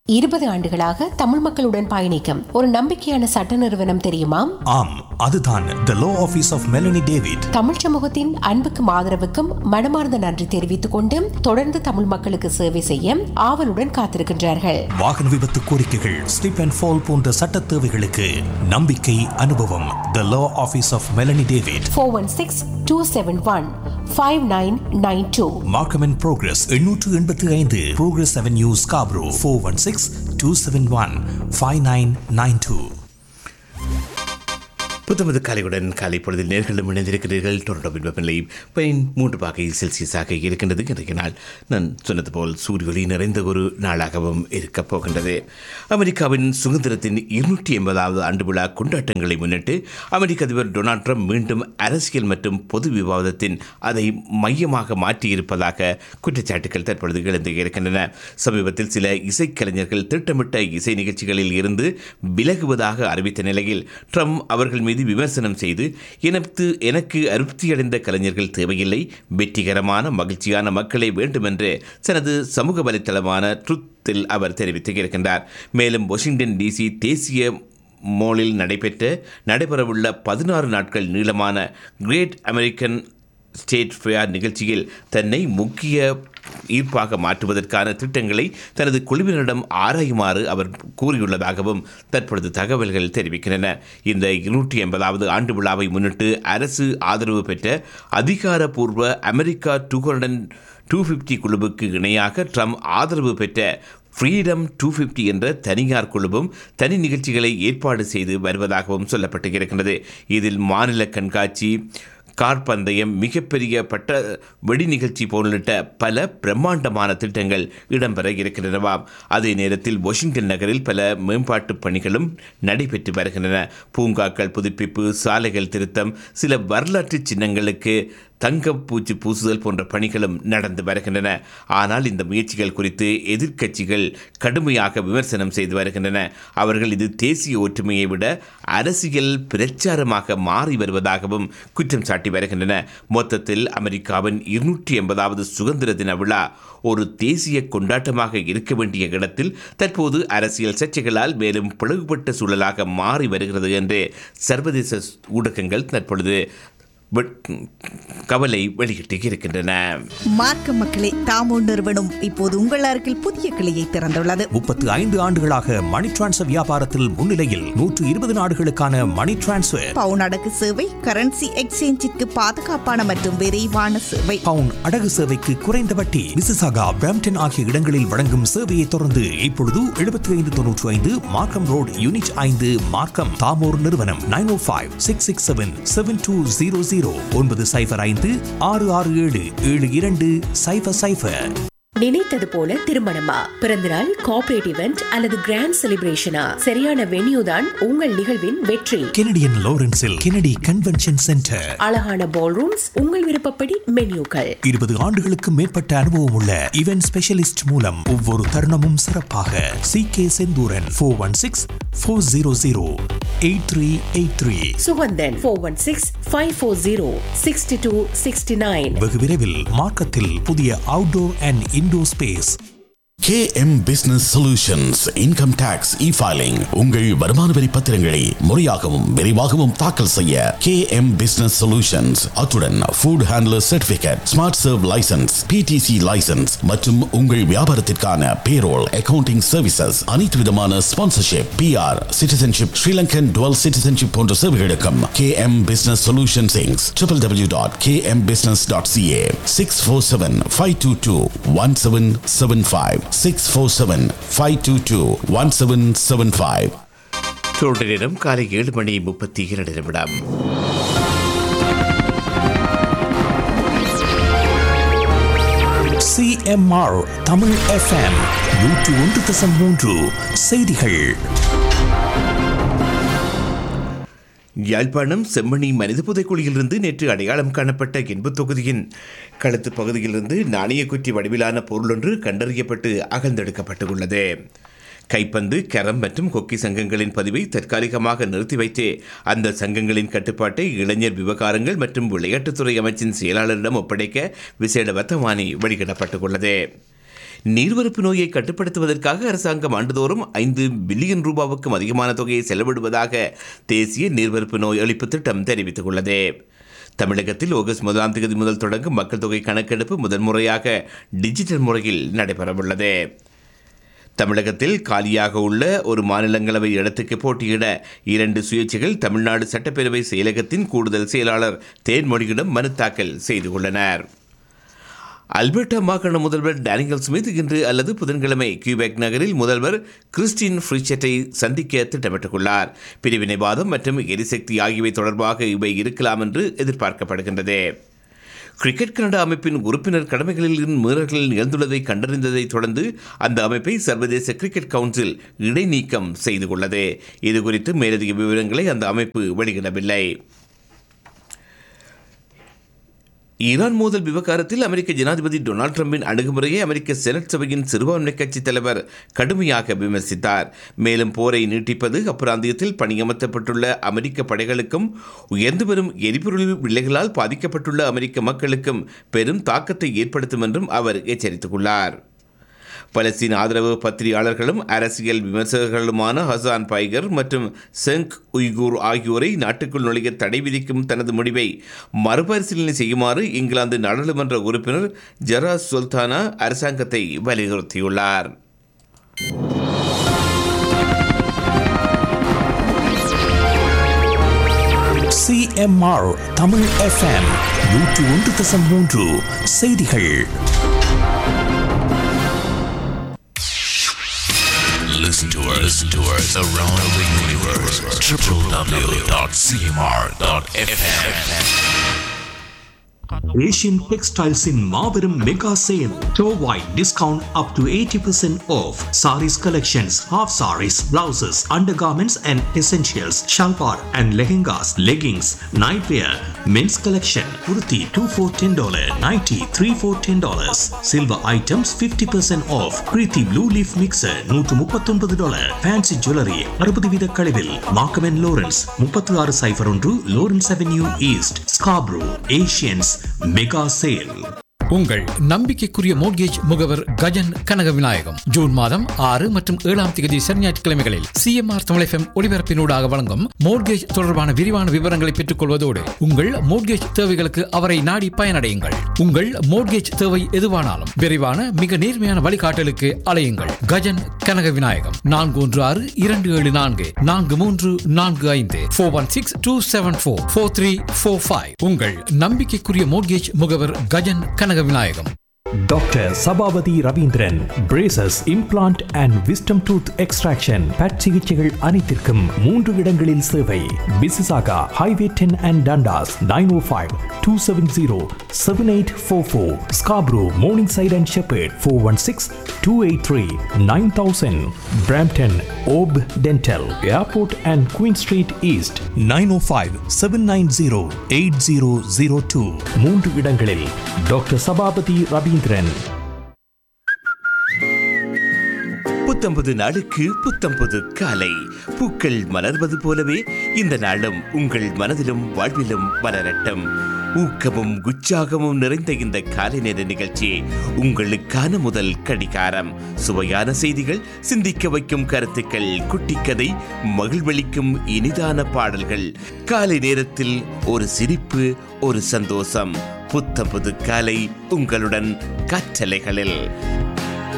இருபது ஆண்டுகளாக தமிழ் மக்களுடன் பயணிக்கும் ஒரு நம்பிக்கையான சட்ட நிறுவனம் தெரியுமா ஆம் அதுதான் the law office of Melanie David Tamil சமூகத்தின் அன்புக்கும் ஆதரவுக்கும் மனமார்ந்த நன்றி தெரிவித்துக் கொண்டு தொடர்ந்து தமிழ் மக்களுக்கு சேவை செய்ய ஆவலுடன் காத்திருக்கின்றார்கள் வாகன விபத்து கோரிக்கைகள் ஸ்லிப் அண்ட் ஃபால் போன்ற சட்ட தேவைகளுக்கு நம்பிக்கை அனுபவம் the law office of Melanie David four one six two seven one five nine nine two Markham and Progress எண்ணூற்று எண்பத்தி ஐந்து Progress Avenue Scarborough four one six two seven one five nine nine two புத்தமது காலையுடன் காலை பொழுதில் நேர்களும் இணைந்திருக்கிறீர்கள் டொரண்டோவின் வெப்பநிலை பெயின் மூன்று பாகை செல்சியஸாக இருக்கின்றது இன்றைய நாள் நான் சொன்னது போல் சூரிய ஒளி நிறைந்த ஒரு நாளாகவும் இருக்கப் போகின்றது அமெரிக்காவின் சுதந்திரத்தின் இருநூற்றி எண்பதாவது ஆண்டு விழா கொண்டாட்டங்களை முன்னிட்டு அமெரிக்க அதிபர் டொனால்ட் ட்ரம்ப் மீண்டும் அரசியல் மற்றும் பொது விவாதத்தின் அதை மையமாக மாற்றியிருப்பதாக குற்றச்சாட்டுகள் தற்பொழுது எழுந்து இருக்கின்றன சமீபத்தில் சில இசைக்கலைஞர்கள் திட்டமிட்ட இசை நிகழ்ச்சிகளில் இருந்து விலகுவதாக அறிவித்த நிலையில் ட்ரம்ப் அவர்கள் மீது விமர்சனம் செய்து எனக்கு எனக்கு அதிருப்தியடைந்த கலைஞர்கள் தேவையில்லை வெற்றிகரமான மகிழ்ச்சியான மக்களே வேண்டுமென்று தனது சமூக வலைத்தளமான ட்ருத்தில் அவர் தெரிவித்து இருக்கின்றார் மேலும் வாஷிங்டன் டிசி தேசிய மோலில் நடைபெற்ற நடைபெறவுள்ள பதினாறு நாட்கள் நீளமான கிரேட் அமெரிக்கன் ஸ்டேட் ஃபேர் நிகழ்ச்சியில் தன்னை முக்கிய ஈர்ப்பாக மாற்றுவதற்கான திட்டங்களை தனது குழுவினரிடம் ஆராயுமாறு அவர் கூறியுள்ளதாகவும் தற்பொழுது தகவல்கள் தெரிவிக்கின்றன இந்த இருநூற்றி எண்பதாவது ஆண்டு விழாவை முன்னிட்டு அரசு ஆதரவு பெற்ற அதிகாரப்பூர்வ America two hundred two fifty குழுவுக்கு இணையாக ட்ரம்ப் ஆதரவு பெற்ற ஃப்ரீடம் டூ ஃபிஃப்டி என்ற தனியார் குழுவும் தனி நிகழ்ச்சிகளை ஏற்பாடு செய்து வருவதாகவும் சொல்லப்பட்டு இருக்கின்றது இதில் மாநில கண்காட்சி கார் பந்தயம் மிகப்பெரிய பட்ட வெடி நிகழ்ச்சி போன்றிட்ட பல பிரம்மாண்டமான திட்டங்கள் இடம்பெற இருக்கின்றனவாம் அதே நேரத்தில் வாஷிங்டன் நகரில் பல மேம்பாட்டு பணிகளும் நடைபெற்று வருகின்றன பூங்காக்கள் புதுப்பிப்பு சாலைகள் திருத்தம் சில வரலாற்று சின்னங்களுக்கு தங்கப்பூச்சி பூசுதல் போன்ற பணிகளும் நடந்து வருகின்றன ஆனால் இந்த முயற்சிகள் குறித்து எதிர்க்கட்சிகள் கடுமையாக விமர்சனம் செய்து வருகின்றன அவர்கள் இது தேசிய ஒற்றுமையை விட அரசியல் பிரச்சாரமாக மாறி வருவதாகவும் குற்றம் சாட்டி வருகின்றன மொத்தத்தில் அமெரிக்காவின் இருநூற்றி எண்பதாவது சுதந்திர தின விழா ஒரு தேசிய கொண்டாட்டமாக இருக்க வேண்டிய இடத்தில் தற்போது அரசியல் சர்ச்சைகளால் மேலும் பிளவுபட்ட சூழலாக மாறி வருகிறது என்று சர்வதேச ஊடகங்கள் தற்பொழுது கவலை வெளியிட்டு இருக்கின்றன மார்க்க மக்களே தாமோ நிறுவனம் இப்போது உங்கள் அருகில் புதிய கிளையை திறந்துள்ளது முப்பத்து ஐந்து ஆண்டுகளாக மணி டிரான்ஸ்ஃபர் வியாபாரத்தில் முன்னிலையில் நூற்று இருபது நாடுகளுக்கான மணி டிரான்ஸ்ஃபர் பவுன் அடகு சேவை கரன்சி எக்ஸ்சேஞ்சிற்கு பாதுகாப்பான மற்றும் விரைவான சேவை பவுன் அடகு சேவைக்கு குறைந்த வட்டி மிசிசாகா பிரம்டன் ஆகிய இடங்களில் வழங்கும் சேவையை தொடர்ந்து இப்பொழுது எழுபத்தி ஐந்து தொன்னூற்றி ஐந்து மார்க்கம் ரோட் யூனிட் ஐந்து மார்க்கம் தாமோர் நிறுவனம் nine o five six six seven seven two zero zero ஒன்பது சைஃபர் ஐந்து ஆறு ஆறு ஏழு ஏழு இரண்டு சைஃபர் சைஃபர் நினைத்தது போல திருமணமா பிறந்தநாள் கார்ப்பரேட் இவெண்ட் அல்லது கிராண்ட் செலிப்ரேஷனா சரியான வென்யூ தான் உங்கள் நிகழ்வின் வெற்றி கெனடியன் லாரன்ஸில் கெனடி கன்வென்ஷன் சென்டர் அழகான பால் ரூம்ஸ் உங்கள் விருப்பப்படி மென்யூக்கள் இருபது ஆண்டுகளுக்கு மேற்பட்ட அனுபவம் உள்ள இவென்ட் ஸ்பெஷலிஸ்ட் மூலம் ஒவ்வொரு தருணமும் சிறப்பாக C K Senthuran four one six four zero zero eight three eight three Suganthan four one six five four zero sixty two sixty nine வெகு விரைவில் மார்க்கத்தில் புதிய outdoor and indoor space KM business solutions income tax e filing உங்கள் வருமான வரி பத்திரங்களை முறையாகவும் விரைவாகவும் தாக்கல் செய்ய KM பிசினஸ் சொல்யூஷன்ஸ் அத்துடன் food handler certificate smart serve licence PTC licence மற்றும் உங்கள் வியாபாரத்திற்கான பேரோல் அக்கவுண்டிங் சர்வீசஸ் அனைத்து விதமான sponsorship PR citizenship Sri Lankan dual citizenship போன்ற சேவைகளுக்கும் KM பிசினஸ் சொல்யூஷன்ஸ் இங்ஸ் triple W dot KM business dot CA six four seven five two two one seven seven five six four seven five two two one seven seven five தொடர் நேரம் காலை ஏழு மணி முப்பத்தி இரண்டு நிமிடம் சிஎம்ஆர் தமிழ் எஃப்எம் நூற்று ஒன்று தசம் மூன்று செய்திகள் யாழ்ப்பாணம் செம்மணி மனித புதைக்குழியிலிருந்து நேற்று அடையாளம் காணப்பட்ட இன்பத் தொகுதியின் களத்து பகுதியிலிருந்து நாணயக்குற்றி வடிவிலான பொருளொன்று கண்டறியப்பட்டு அகழ்ந்தெடுக்கப்பட்டுள்ளது கைப்பந்து கரம் மற்றும் ஹொக்கி சங்கங்களின் பதிவை தற்காலிகமாக நிறுத்தி வைத்து அந்த சங்கங்களின் கட்டுப்பாட்டை இளைஞர் விவகாரங்கள் மற்றும் விளையாட்டுத்துறை அமைச்சின் செயலாளரிடம் ஒப்படைக்க விசேட வர்த்தமானி வெளியிடப்பட்டுள்ளது நீர்வரப்பு நோயை கட்டுப்படுத்துவதற்காக அரசாங்கம் ஆண்டுதோறும் ஐந்து பில்லியன் ரூபாவுக்கும் அதிகமான தொகையை செலவிடுவதாக தேசிய நீர்வரப்பு நோய் ஒழிப்பு திட்டம் தெரிவித்துள்ளது தமிழகத்தில் ஆகஸ்ட் முதலாம் தேதி முதல் தொடங்கும் மக்கள் தொகை கணக்கெடுப்பு முதன்முறையாக டிஜிட்டல் முறையில் நடைபெறவுள்ளது தமிழகத்தில் காலியாக உள்ள ஒரு மாநிலங்களவை இடத்துக்கு போட்டியிட இரண்டு சுயேட்சைகள் தமிழ்நாடு சட்டப்பேரவை செயலகத்தின் கூடுதல் செயலாளர் தேன்மொழியிடம் மனு தாக்கல் செய்துள்ளனர் அல்பர்டா மாகாண முதல்வர் டேனியல் ஸ்மித் இன்று அல்லது புதன்கிழமை கியூபெக் நகரில் முதல்வர் கிறிஸ்டின் ஃப்ரிச்செட்டை சந்திக்க திட்டமிட்டுள்ளார் பிரிவினைவாதம் மற்றும் எரிசக்தி ஆகியவை தொடர்பாக இவை இருக்கலாம் என்று எதிர்பார்க்கப்படுகின்றது கிரிக்கெட் கனடா அமைப்பின் உறுப்பினர் கடமைகளில் மீறல்கள் நிகழ்ந்துள்ளதை கண்டறிந்ததை தொடர்ந்து அந்த அமைப்பை சர்வதேச கிரிக்கெட் கவுன்சில் இடைநீக்கம் செய்து கொண்டது இதுகுறித்து மேலதிக விவரங்களை அந்த அமைப்பு வெளியிடவில்லை ஈரான் மோதல் விவகாரத்தில் அமெரிக்க ஜனாதிபதி டொனால்ட் ட்ரம்பின் அணுகுமுறையை அமெரிக்க செனட் சபையின் சிறுபான்மை கட்சி தலைவர் கடுமையாக விமர்சித்தார் மேலும் போரை நீட்டிப்பது அப்பிராந்தியத்தில் பணியமர்த்தப்பட்டுள்ள அமெரிக்க படைகளுக்கும் உயர்ந்து வரும் எரிபொருள் விலைகளால் பாதிக்கப்பட்டுள்ள அமெரிக்க மக்களுக்கும் பெரும் தாக்கத்தை ஏற்படுத்தும் என்றும் அவர் எச்சரித்துள்ளார் பலஸ்தீன் ஆதரவு பத்திரிகையாளர்களும் அரசியல் விமர்சகர்களுமான ஹசான் பைகர் மற்றும் செங் உய்கூர் ஆகியோரை நாட்டுக்குள் நுழைய தடை விதிக்கும் தனது முடிவை மறுபரிசீலனை செய்யுமாறு இங்கிலாந்து நாடாளுமன்ற உறுப்பினர் ஜரா சுல்தானா அரசாங்கத்தை வலியுறுத்தியுள்ளார் சிஎம்ஆர் தமிழ் எஃப்எம் நூற்று ஒன்று தசம் மூன்று செய்திகள் Listen to us, listen to us around the universe. www.cmr.fm. Asian டெக்ஸ்டைல்ஸின் மாபெரும் மெகா சேல் டோவாய் discount up to eighty percent off saris collections half saris blouses undergarments and essentials shalwar and lehengas leggings nightwear men's collection kurti two four ten dollar ninety three four ten dollars silver items fifty percent off Preethi blue leaf mixer நூற்று முப்பத்தொன்பது dollar fancy jewellery அறுபது வீத கழிவில் மார்க்கமென் Lawrence முப்பத்தி ஆறு cipher ஒன்று Lawrence avenue east Scarborough Asians mega sale உங்கள் நம்பிக்கைக்குரிய mortgage முகவர் கஜன் கனக விநாயகம் ஜூன் மாதம் ஆறு மற்றும் ஏழாம் தேதி சனி ஞாயிற்றுக்கிழமைகளில் சிஎம்ஆர் தமிழ் எஃப்எம் ஒளிபரப்பினூடாக வழங்கும் மோட்கேஜ் தொடர்பான விரிவான விவரங்களை பெற்றுக் கொள்வதோடு உங்கள் மோட்கேஜ் தேவைகளுக்கு அவரை நாடி பயனடையுங்கள் உங்கள் மோட்கேஜ் தேவை எதுவானாலும் விரைவான மிக நேர்மையான வழிகாட்டலுக்கு அலையுங்கள் கஜன் கனக விநாயகம் நான்கு ஒன்று ஆறு இரண்டு ஏழு நான்கு நான்கு மூன்று நான்கு ஐந்து four one six two seven four four three four five உங்கள் நம்பிக்கைக்குரிய மோட்கேஜ் முகவர் Gajan Kanaga Vinayagam doctor Sabapathy Ravindran braces implant and wisdom tooth extraction பட் சிகிச்சைகள் அனைத்திற்கும் மூன்று இடங்களில் சேவை Mississauga highway ten and Dundas nine o five two seven zero seven eight four four Scarborough Morningside and Sheppard four one six two eight three nine thousand Brampton ஓப் dental airport and queen street east nine o five seven nine zero eight zero zero two மூன்று இடங்களில் doctor Sabapathy Ravindran புத்தம்பது நாளுக்கு புத்தம்பது காலை பூக்கள் மலர்வது போலவே இந்த நாளும் உங்கள் மனதிலும் வாழ்விலும் மலரட்டும் ஊக்கமும் உற்சாகமும் நிறைந்த இந்த காலை நேர நிகழ்ச்சி உங்களுக்கான முதல் கடிகாரம் சுவையான செய்திகள் சிந்திக்க வைக்கும் கருத்துக்கள் குட்டிக்கதை மகிழ்வளிக்கும் இனிதான பாடல்கள் காலை நேரத்தில் ஒரு சிரிப்பு ஒரு சந்தோஷம் புத்தம்பது காலை உங்களுடன் கற்றலைகளில்